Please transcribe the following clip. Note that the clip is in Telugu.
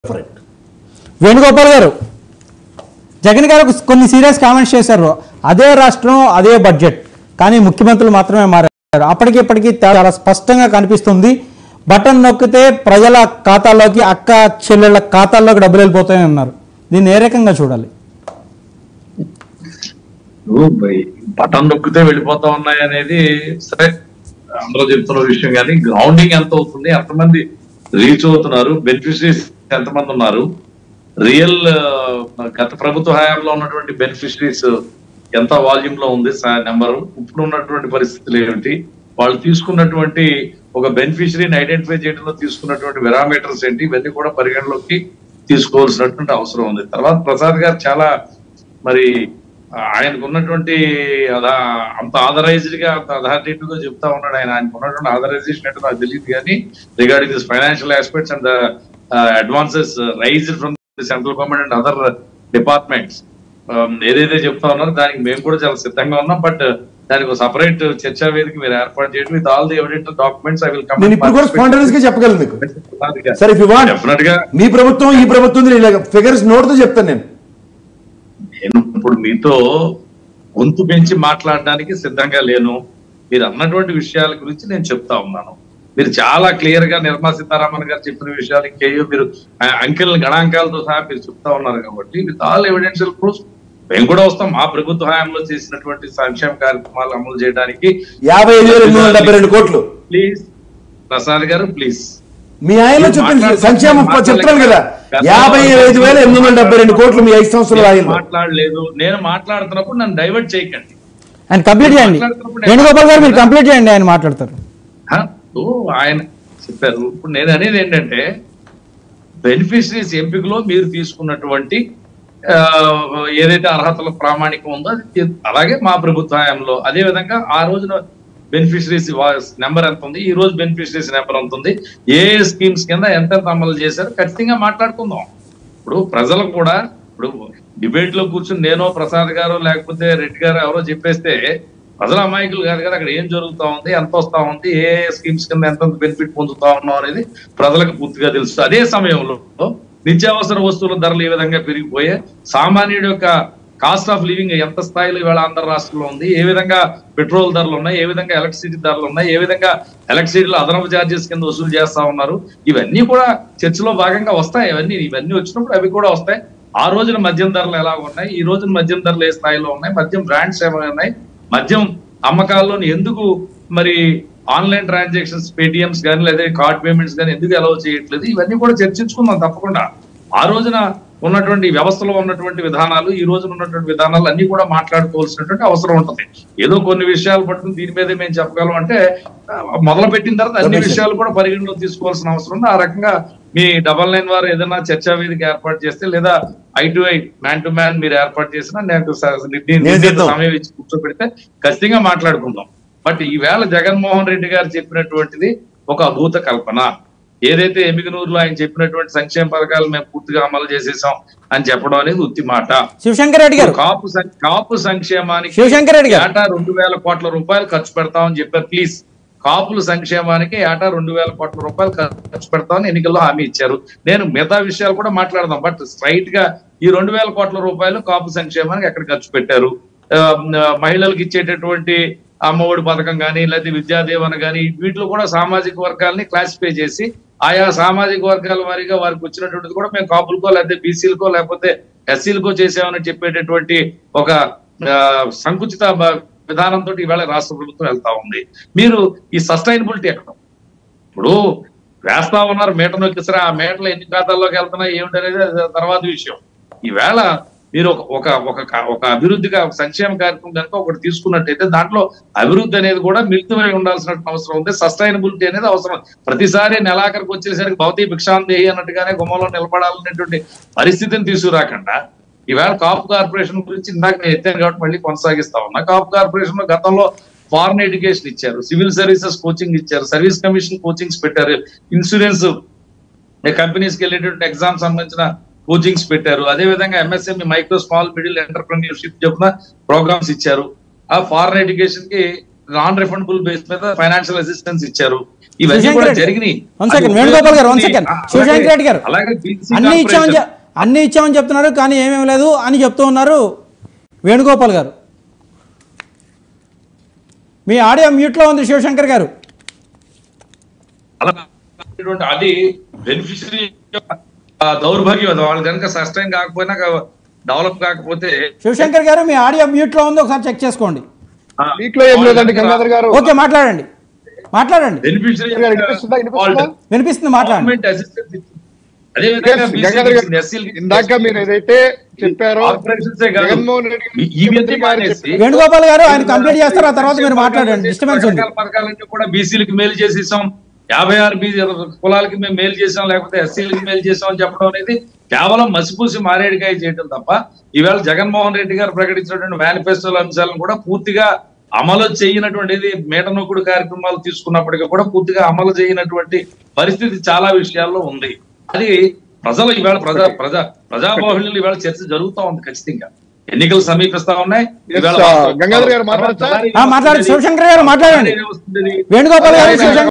ఫర్ ఇట్ వేణుగోపాల్ గారు జగన్ గారు ఒక కొన్ని సీరియస్ కామెంట్స్ చేశారు అదే రాష్ట్రం అదే బడ్జెట్ కానీ ముఖ్యమంత్రులు మాత్రమే మారారు అప్పటికి ఇప్పటికీ చాలా స్పష్టంగా కనిపిస్తుంది బటన్ నొక్కితే ప్రజల ఖాతాల్లోకి అక్క చెల్లెళ్ళ ఖాతాల్లోకి డబ్బులు వెళ్ళిపోతాయని అన్నారు దీన్ని ఏ రకంగా చూడాలి నువ్వు బై- బటన్ నొక్కితే వెళ్ళిపోతా ఉన్నాయి అనేది సరే అందరూ చెప్తున్న విషయం కానీ గ్రౌండింగ్ ఎంత అవుతుంది ఎంతమంది రీచ్ అవుతున్నారు బెనిఫిషరీస్ ఎంతమంది ఉన్నారు రియల్ గత ప్రభుత్వ హయాంలో ఉన్నటువంటి బెనిఫిషరీస్ ఎంత వాల్యూమ్ లో ఉంది నెంబర్ ఇప్పుడు ఉన్నటువంటి పరిస్థితులు ఏమిటి వాళ్ళు తీసుకున్నటువంటి ఒక బెనిఫిషరీని ఐడెంటిఫై చేయడంలో తీసుకున్నటువంటి వెరామీటర్స్ ఏంటి ఇవన్నీ కూడా పరిగణలోకి తీసుకోవాల్సినటువంటి అవసరం ఉంది తర్వాత ప్రసాద్ గారు చాలా మరి ఆ, ఆయనకు ఉన్నటువంటి అదా అంత ఆథరైజ్డ్ గా అంత అథారిటేటివ్ గా చెప్తా ఉన్నాడు ఆయన ఆయనకు ఉన్నటువంటి ఆథరైజేషన్ అంటే నాకు తెలియదు కానీ regarding this financial aspects and advances rise from the central government and other departments ఏదైతే చెప్తా ఉన్నారో దానికి మేము కూడా చాలా సిద్ధంగా ఉన్నాం బట్ దానికి ఒక సపరేట్ చర్చా వేదిక మీరు ఏర్పాటు చేయడం with all the evident documents I will come నేను ఇప్పుడు కూడా స్పాంటనియస్ గా చెప్పగలను మీకు సరే ఇఫ్ యు వాంట్ డెఫినెట్ గా మీ ప్రభుత్వం ఈ ప్రభుత్వం ఫిగర్స్ నోట్తో చెప్తాను నేను నేను ఇప్పుడు మీతో గొంతు పెంచి మాట్లాడడానికి సిద్ధంగా లేను మీరు అన్నటువంటి విషయాల గురించి నేను చెప్తా ఉన్నాను మీరు చాలా క్లియర్ గా నిర్మలా సీతారామన్ గారు చెప్పిన విషయాలు ఇంకేయో మీరు ఆ అంకెల గణాంకాలతో సహా మీరు చెప్తా ఉన్నారు కాబట్టి విత్ ఆల్ ఎవిడెన్షియల్ ప్రూఫ్ మేము కూడా వస్తాం మా ప్రభుత్వ హయాంలో చేసినటువంటి సంక్షేమ కార్యక్రమాలు అమలు చేయడానికి యాభై ఐదు వేల ఎనిమిది వందల డెబ్బై రెండు కోట్లు ప్లీజ్ ప్రసాద్ గారు ప్లీజ్ మీ ఆయనలో చెప్పండి సంక్షేమం చెప్తాను కదా యాభై ఐదు వేల ఎనిమిది వందల డెబ్బై రెండు కోట్లు మీ ఐదు సంవత్సరాల ఆయనలో మాట్లాడలేదు నేను మాట్లాడుతున్నప్పుడు నన్ను డైవర్ట్ చేయకండి ఆయన కంప్లీట్ చేయండి వేణుగోపాల్ గారు మీరు కంప్లీట్ చేయండి ఆయన మాట్లాడతారు హ? ఇప్పుడు ఆయన చెప్పారు ఇప్పుడు నేను అనేది ఏంటంటే బెనిఫిషరీస్ ఎంపికలో మీరు తీసుకున్నటువంటి ఆ, ఏదైతే అర్హతల ప్రామాణికం ఉందో అది అలాగే మా ప్రభుత్వ హయాంలో అదే విధంగా ఆ రోజున బెనిఫిషరీస్ నెంబర్ ఎంత ఉంది ఈ రోజు బెనిఫిషరీస్ నెంబర్ ఎంత ఉంది ఏ ఏ స్కీమ్స్ కింద ఎంత ఎంత అమలు చేశారు ఖచ్చితంగా మాట్లాడుకుందాం ఇప్పుడు ప్రజలకు కూడా ఇప్పుడు డిబేట్ లో కూర్చుని నేనో ప్రసాద్ గారు లేకపోతే రెడ్డి గారు ఎవరో చెప్పేస్తే ప్రజల అమాయకులు కాదు కదా అక్కడ ఏం జరుగుతా ఉంది ఎంత వస్తా ఉంది ఏ స్కీమ్స్ కింద ఎంత బెనిఫిట్ పొందుతా ఉన్నాం అనేది ప్రజలకు పూర్తిగా తెలుసు అదే సమయంలో నిత్యావసర వస్తువుల ధరలు ఏ విధంగా పెరిగిపోయే సామాన్యుడి యొక్క కాస్ట్ ఆఫ్ లివింగ్ ఎంత స్థాయిలో ఇవాళ ఆంధ్ర రాష్ట్రంలో ఉంది ఏ విధంగా పెట్రోల్ ధరలు ఉన్నాయి ఏ విధంగా ఎలక్ట్రిసిటీ ధరలు ఉన్నాయి ఏ విధంగా ఎలక్ట్రిసిటీలో అదనపు ఛార్జెస్ కింద వసూలు చేస్తా ఉన్నారు ఇవన్నీ కూడా చర్చలో భాగంగా వస్తాయి ఇవన్నీ ఇవన్నీ వచ్చినప్పుడు అవి కూడా వస్తాయి ఆ రోజున మద్యం ధరలు ఎలా ఉన్నాయి ఈ రోజున మద్యం ధరలు ఏ స్థాయిలో ఉన్నాయి మద్యం బ్రాండ్స్ ఏమైనా ఉన్నాయి మద్యం అమ్మకాల్లో ఎందుకు మరి ఆన్లైన్ ట్రాన్సాక్షన్స్ పేటిఎంస్ కానీ లేదా కార్డ్ పేమెంట్స్ కానీ ఎందుకు అలౌ చేయట్లేదు ఇవన్నీ కూడా చర్చించుకుందాం తప్పకుండా ఆ రోజున ఉన్నటువంటి వ్యవస్థలో ఉన్నటువంటి విధానాలు ఈ రోజున ఉన్నటువంటి విధానాలు అన్ని కూడా మాట్లాడుకోవాల్సినటువంటి అవసరం ఉంటుంది ఏదో కొన్ని విషయాలు పట్టుకుని దీని మీదే మేము చెప్పగలం అంటే ఆ, మొదలు పెట్టిన తర్వాత అన్ని రమేష్. విషయాలు కూడా పరిగణలో తీసుకోవాల్సిన అవసరం ఉంది ఆ రకంగా మీ డబల్ నైన్ వారు ఏదైనా చర్చా వేదిక ఏర్పాటు చేస్తే లేదా eye to eye man to man మీరు ఏర్పాటు చేసినా నాకు స- నిర్ణీ- నేను నిర్ణీత సిద్ధం. సమయం ఇచ్చి కూర్చోబెడితే ఖచ్చితంగా మాట్లాడుకుందాం బట్ ఈవేళ జగన్మోహన్ రెడ్డి గారు చెప్పినటువంటిది ఒక అభూత కల్పన ఏదైతే ఎమిగనూరులో ఆయన చెప్పినటువంటి సంక్షేమ పథకాలు మేము పూర్తిగా అమలు చేసేసాం అని చెప్పడం అనేది ఉత్తి మాట శివశంకర్ రెడ్డి గారు కాపు సం- కాపు సంక్షేమానికి శివశంకర్ రెడ్డి గారు ఏటా రెండు వేల కోట్ల రూపాయలు ఖర్చు పెడతామని చెప్పారు ప్లీజ్ కాపుల సంక్షేమానికి ఏటా రెండు వేల కోట్ల రూపాయలు ఖర్చు పెడతామని ఎన్నికల్లో హామీ ఇచ్చారు నేను మిగతా విషయాలు కూడా మాట్లాడదాం బట్ స్ట్రైట్ గా ఈ రెండు వేల కోట్ల రూపాయలు కాపు సంక్షేమానికి ఎక్కడ ఖర్చు పెట్టారు ఆ, మహిళలకు ఇచ్చేటటువంటి అమ్మఒడి పథకం కానీ లేదా విద్యాదీవన కానీ వీటిలో కూడా సామాజిక వర్గాల్ని క్లాసిఫై చేసి ఆయా సామాజిక వర్గాల వారీగా వారికి వచ్చినటువంటిది కూడా మేము కాపులకో లేకపోతే బీసీలకో లేకపోతే ఎస్సీలకో చేసామని చెప్పేటటువంటి ఒక ఆ, సంకుచిత బ- విధానంతో ఇవాళ రాష్ట్ర ప్రభుత్వం వెళ్తా ఉంది మీరు ఈ సస్టైనబిలిటీ ఎక్కడ ఇప్పుడు వేస్తా ఉన్నారు మేట నొక్కిసరా ఆ మేటలు ఎన్ని ఖాతాల్లోకి వెళ్తున్నాయి ఏమిటనేది అది తర్వాత విషయం ఈవేళ మీరు ఒక ఒక ఒక క- ఒక అభివృద్ధిగా ఒక సంక్షేమ కార్యక్రమం కనుక ఒకటి తీసుకున్నట్టయితే దాంట్లో అభివృద్ధి అనేది కూడా మిళితమై ఉండాల్సిన అవసరం ఉంది సస్టైనబిలిటీ అనేది అవసరం ప్రతిసారి నెలాఖరికి వచ్చేసరికి భౌతిక భిక్షాందేహి అన్నట్టుగానే గుమ్మంలో నిలబడాలనేటువంటి పరిస్థితిని తీసుకురాకుండా ఈవేళ కాపు కార్పొరేషన్ గురించి ఇందాక నేను ఎత్తాను కాబట్టి మళ్ళీ కొనసాగిస్తా ఉన్నా కాపు కార్పొరేషన్ లో గతంలో ఫారెన్ ఎడ్యుకేషన్ ఇచ్చారు సివిల్ సర్వీసెస్ కోచింగ్ ఇచ్చారు సర్వీస్ కమిషన్ కోచింగ్స్ పెట్టారు ఇన్సూరెన్స్ కంపెనీస్ కి వెళ్ళేటువంటి ఎగ్జామ్ సంబంధించిన కోచింగ్స్ పెట్టారు అదే విధంగా MSME micro small middle entrepreneurship చెప్పిన ప్రోగ్రామ్స్ ఇచ్చారు ఆ ఫారెన్ ఎడ్యుకేషన్ కి నాన్ రిఫండబుల్ బేస్ మీద ఫైనాన్షియల్ అసిస్టెన్స్ ఇచ్చారు ఇవన్నీ శివశంకర్ కూడా రెడ్డి. జరిగినాయి One second, అది వేణుగోపాల్ గారు, one second. అలాగే- శివశంకర్ రెడ్డి గారు. అలాగే BC అన్ని ఇచ్చామని చె- కార్పొరేషన్. అన్ని ఇచ్చామని చెప్తున్నారు కానీ ఏమేమి లేదు అని చెప్తూ ఉన్నారు వేణుగోపాల్ గారు మీ ఆడియో మ్యూట్లో ఉంది శివశంకర్ గారు అలా ఉన్నటువంటి అది బెనిఫిషరీ దౌర్భాగ్యం అది వాళ్ళు కనుక సస్టైన్ కాకపోయినా డెవలప్ కాకపోతే శివశంకర్ గారు మీ ఆడియో మ్యూట్లో ఉంది ఒకసారి చెక్ చేసుకోండి ఆ, వీటిలో ఏం లేదండి గంగాధర్ గారు ఓకే మాట్లాడండి మాట్లాడండి బెనిఫిషరీ గారు వినిపిస్తుందా? వినిపిస్తుందా? వినిపిస్తుంది మాట్లాడండి గవర్నమెంట్ అసిస్టెన్స్ అదే విధంగా Yes, BC గంగాధర్ గారు, కి SC కి ఇందాక మీరు ఏదైతే చెప్పారో కార్పొరేషన్సే కాదు. జగన్మోహన్ రెడ్డి గారు ఈ- ఈ విధంగా గారు మానేసి చెప్పారు. వేణుగోపాల్ గారు ఆయన కంప్లీట్ చేస్తారు ఆ తర్వాత మీరు మాట్లాడండి డిస్టర్బెన్స్ ఉంది రకరకాల పథకాలన్నీ కూడా బీసీలకు మేలు చేసేసాం యాభై ఆరు బీసీ కులాలకి మేము మేలు చేసాం లేకపోతే ఎస్సీలకి మేలు చేసాం అని చెప్పడం అనేది కేవలం మసిపూసి మారేడుకాయ చేయడం తప్ప ఈవేళ జగన్మోహన్ రెడ్డి గారు ప్రకటించినటువంటి మేనిఫెస్టోల అంశాలను కూడా పూర్తిగా అమలు చేయనటువంటిది మేటనొక్కుడు కార్యక్రమాలు తీసుకున్నప్పటికీ కూడా పూర్తిగా అమలు చేయనటువంటి పరిస్థితి చాలా విషయాల్లో ఉంది అది ప్రజలు ఈవేళ ప్రజా ప్రజా ప్రజాబాహుళ్యంలో ఈవేళ చర్చ జరుగుతా ఉంది ఖచ్చితంగా ఎన్నికలు సమీపిస్తా ఉన్నాయి Yes, ఈవేళ uh, గంగాధర్ గారు మాట్లాడచ్చా? ఆ, మాట్లాడండి. శివశంకర్ గారు మాట్లాడండి. వేణుగోపాల్ గారు శివశంకర్